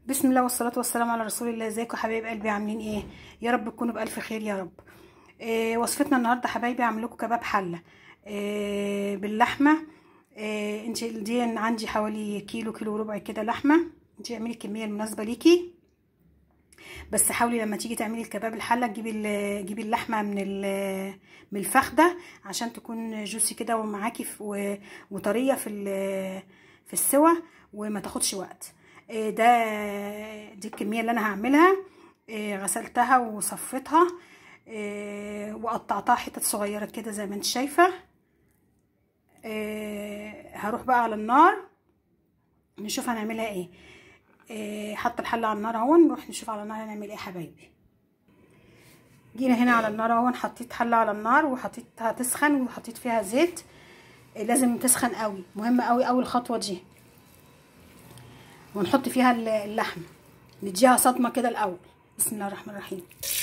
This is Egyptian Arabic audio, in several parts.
بسم الله والصلاة والسلام على رسول الله ازيكم حبايب قلبي عاملين ايه يا رب تكونوا بألف خير يا رب إيه وصفتنا النهاردة حبايبي هعمل لكم كباب حلة إيه باللحمة إيه انت دي عندي حوالي كيلو كيلو وربع كده لحمة انت اعملي الكمية المناسبة ليكي بس حاولي لما تيجي تعملي الكباب الحلة تجيبي جيبي اللحمة من من الفخدة عشان تكون جوسي كده ومعاكي وطرية في في السوا وما تاخدش وقت ده دي الكميه اللي انا هعملها غسلتها وصفيتها وقطعتها حتت صغيره كده زي ما انت شايفه هروح بقى على النار نشوف هنعملها ايه حط الحله على النار اهو نروح نشوف على النار هنعمل ايه يا حبايبي جينا هنا على النار اهو حطيت حله على النار وحطيتها تسخن وحطيت فيها زيت لازم تسخن قوي مهم قوي قوي الخطوه دي ونحط فيها اللحمه نديها صدمه كده الاول بسم الله الرحمن الرحيم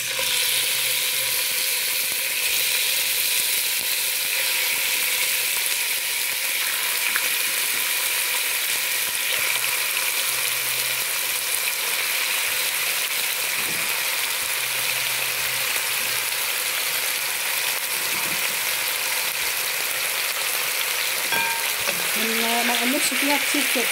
ما نقلبش فيها كتير كده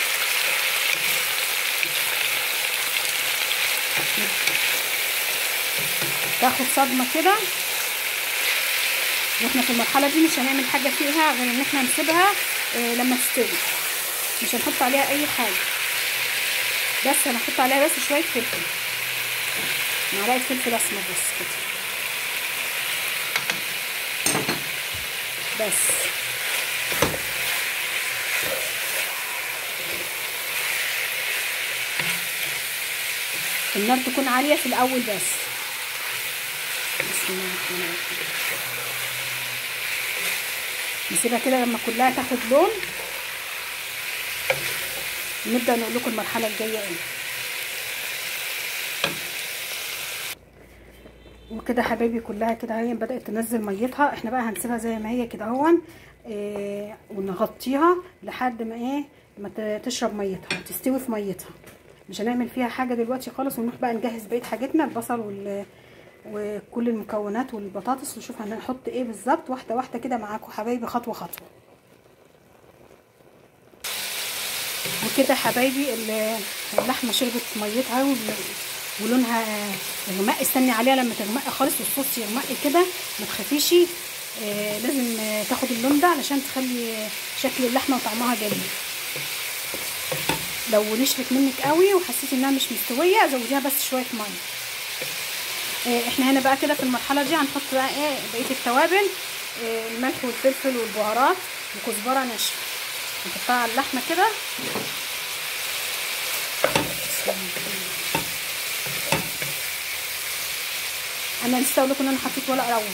تاخد صدمة كده واحنا في المرحلة دي مش هنعمل حاجة فيها غير ان احنا نسيبها اه لما تستوي مش هنحط عليها اي حاجة بس هنحط عليها بس شوية فلفل معلقة فلفل اسمر بس كده بس النار تكون عالية في الأول بس بسم الله الرحمن الرحيم نسيبها كده لما كلها تاخد لون نبدأ نقول لكم المرحلة الجاية ايه وكده حبايبي كلها كده هي بدأت تنزل ميتها احنا بقى هنسيبها زي ما هي كده اهون إيه ونغطيها لحد ما ايه ما تشرب ميتها تستوي في ميتها مش هنعمل فيها حاجه دلوقتي خالص ونروح بقى نجهز بقيه حاجتنا البصل وال وكل المكونات والبطاطس ونشوف هنحط ايه بالظبط واحده واحده كده معاكم حبايبي خطوه خطوه وكده حبايبي اللحمه شربت ميتها ولونها يغمق استني عليها لما تغمق خالص والصوص يغمق كده ما تخافيش آه لازم تاخد اللون ده علشان تخلي شكل اللحمه وطعمها جميل لو نشفت منك قوي وحسيتي انها مش مستويه زوديها بس شويه ميه إيه احنا هنا بقى كده في المرحله دي هنحط بقى ايه بقيه التوابل إيه الملح والفلفل والبهارات وكزبره ناشفه نحطها على اللحمه كده انا نسيت اقول لكم ان انا حطيت ورق لورا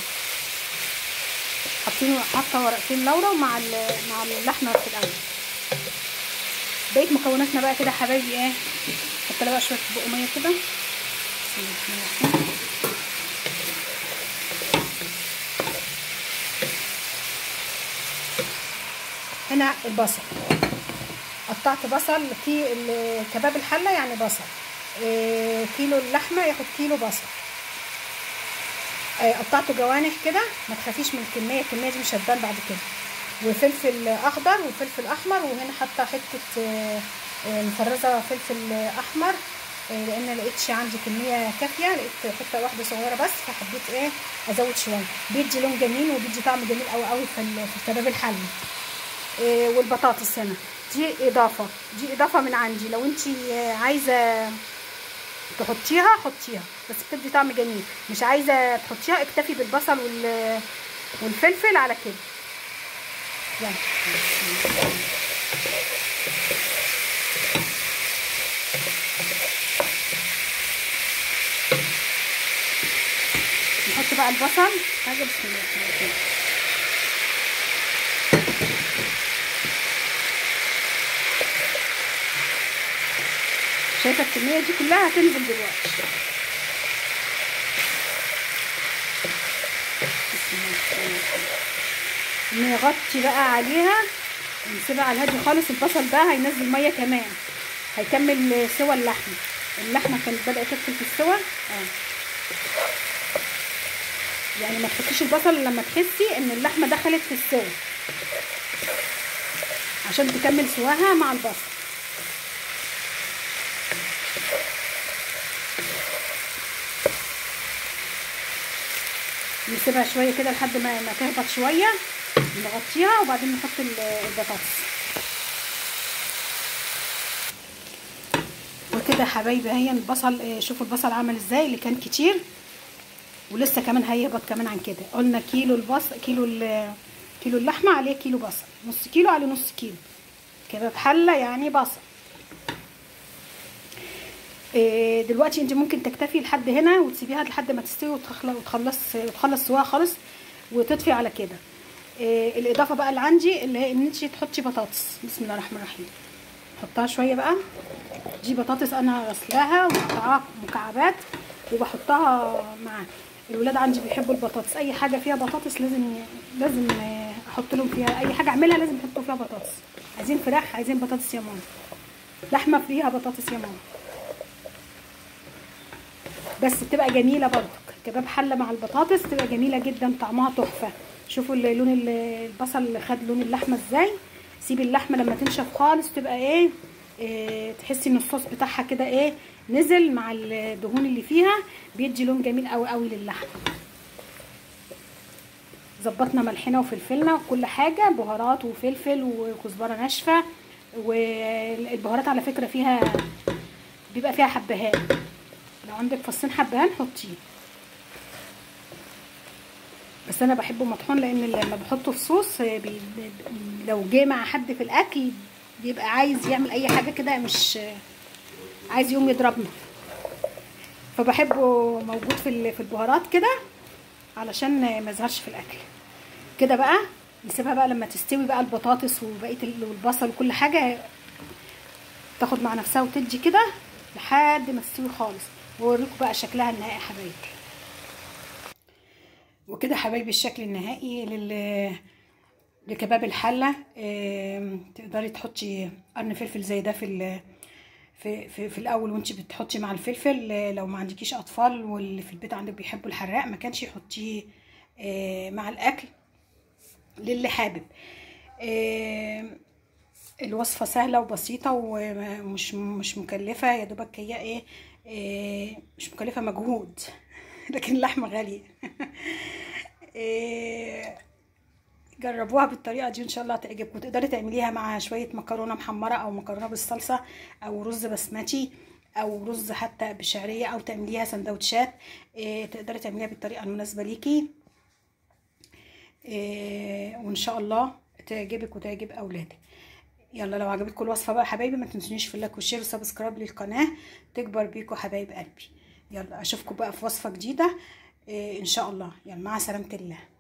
حاطين حاطه ورقتين لورا مع مع اللحمه في الاول بقيه مكوناتنا بقى كده حبايبي ايه حط لها بقى شويه بق ميه كده هنا البصل قطعت بصل في كباب الحله يعني بصل إيه كيلو اللحمه ياخد كيلو بصل إيه قطعته جوانح كده ما تخافيش من الكميه الكميه دي مش هتبان بعد كده وفلفل اخضر وفلفل احمر وهنا حاطه حته مفرزه فلفل احمر لان ما لقيتش عندي كميه كافيه لقيت حته واحده صغيره بس فحبيت ايه ازود شويه بيدي لون جميل وبيدي طعم جميل قوي قوي في الكباب الحلي والبطاطس هنا دي اضافه دي اضافه من عندي لو انت عايزه تحطيها حطيها بس بتدي طعم جميل مش عايزه تحطيها اكتفي بالبصل والفلفل على كده يعني نحط بقى البصل حاجه بسم الله الرحمن الرحيم شايفه الكميه دي كلها هتنزل دلوقتي بسم الله الرحمن الرحيم نغطي بقى عليها ونسيبها على الهادي خالص البصل ده هينزل ميه كمان هيكمل سوى اللحمه اللحمه كانت بدات تدخل في السوى اه يعني ما تحطيش البصل إلا لما تحسي ان اللحمه دخلت في السوى عشان تكمل سواها مع البصل نسيبها شويه كده لحد ما ما تهبط شويه نغطيها وبعدين نحط ال- البطاطس وكده يا حبايبي اهي البصل آه، شوفوا البصل عامل ازاي اللي كان كتير ولسه كمان هيهبط كمان عن كده قلنا كيلو البصل كيلو ال- كيلو اللحمه عليه كيلو بصل نص كيلو عليه نص كيلو كباب حله يعني بصل إيه، دلوقتي انت ممكن تكتفي لحد هنا وتسيبيها لحد ما تستوي وتخلص وتخلص وتخلص سواها خالص وتطفي على كده إيه، الاضافه بقى اللي عندي اللي هي ان انت تحطي بطاطس بسم الله الرحمن الرحيم حطها شويه بقى دي بطاطس انا غسلاها ومقطعاها مكعبات وبحطها مع الولاد عندي بيحبوا البطاطس اي حاجه فيها بطاطس لازم لازم آه، احط لهم فيها اي حاجه اعملها لازم يحطوا فيها بطاطس عايزين فراخ عايزين بطاطس يا ماما لحمه فيها بطاطس يا ماما بس بتبقى جميله برضك كباب حله مع البطاطس تبقى جميله جدا طعمها تحفه شوفوا ال- لون ال- البصل اللي خد لون اللحمه ازاي سيبي اللحمه لما تنشف خالص تبقى ايه, إيه تحسي ان الصوص بتاعها كده ايه نزل مع الدهون اللي فيها بيدي لون جميل قوي قوي للحمه ظبطنا ملحنا وفلفلنا وكل حاجه بهارات وفلفل وكزبره ناشفه والبهارات على فكره فيها بيبقى فيها حبهان لو عندك فصين حبهان حطيه بس انا بحبه مطحون لان لما بحطه في صوص بي بي لو جه مع حد في الاكل بيبقى عايز يعمل اي حاجه كده مش عايز يقوم يضربنا فبحبه موجود في ال- في البهارات كده علشان ما يظهرش في الاكل كده بقى نسيبها بقى لما تستوي بقى البطاطس وبقيه ال- والبصل وكل حاجه تاخد مع نفسها وتدي كده لحد ما تستوي خالص واوريكم بقى شكلها النهائي يا حبايبي وكده يا حبايبي الشكل النهائي لل لكباب الحله آم، تقدري تحطي قرن فلفل زي ده في ال... في في, في الاول وانت بتحطي مع الفلفل آه، لو ما عندكيش اطفال واللي في البيت عندك بيحبوا الحراق ما كانش يحطيه آه، مع الاكل للي حابب آم، الوصفة سهلة وبسيطة ومش مش مكلفة يا دوبك هي ايه, إيه مش مكلفة مجهود لكن اللحمة غالية إيه جربوها بالطريقة دي ان شاء الله هتعجبكم تقدري تعمليها مع شوية مكرونة محمرة او مكرونة بالصلصة او رز بسمتي او رز حتى بشعرية او تعمليها سندوتشات إيه تقدري تعمليها بالطريقة المناسبة ليكي إيه وان شاء الله تعجبك وتعجب اولادك يلا لو عجبتكم الوصفه بقى يا حبايبي ما تنسونيش في اللايك والشير وسبسكرايب للقناه تكبر بيكم حبايب قلبي يلا اشوفكم بقى في وصفه جديده إيه ان شاء الله يلا مع سلامه الله